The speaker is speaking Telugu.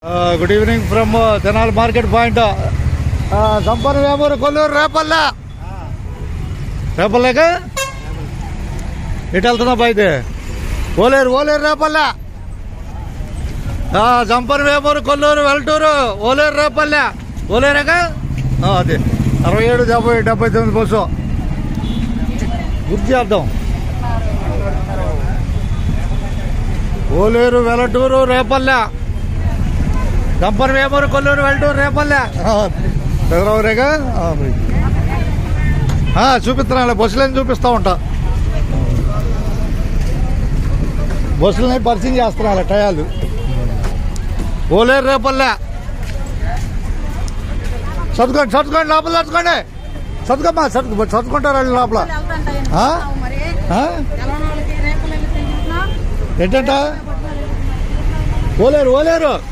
Good evening from Tenali market point సంపన్న వేమూరు కొల్లూరు రేపల్లె రేపల్లేక ఎటు వెళ్తున్నావు అయితే ఓలేరు ఓలేరు రేపల్లె జంపర్ వేమూరు కొల్లూరు వెల్టూరు ఓలేరు రేపల్లె ఓలేరాక అదే అరవై ఏడు డెబ్బై డెబ్బై తొమ్మిది బస్సు గుర్తు చేద్దాం ఓలేరు వెలటూరు రేపల్లె జంపర్ వేమూరు కొల్లూరు వెల్టూరు రేపల్లె దగ్గరగా చూపిస్తున్నాను బస్సులని చూపిస్తా ఉంటా బస్సులని పరిచయం చేస్తున్నా టయాలు ఓలేరు రేపల్లె చదువుకోండి చదువుకోండి లోపల చదువుకోండి చదువుకోమ్మా చదువు చదువుకుంటారు వాళ్ళు లోపల ఆ? ఆ? ఏంటంట ఓలేరు ఓలేరు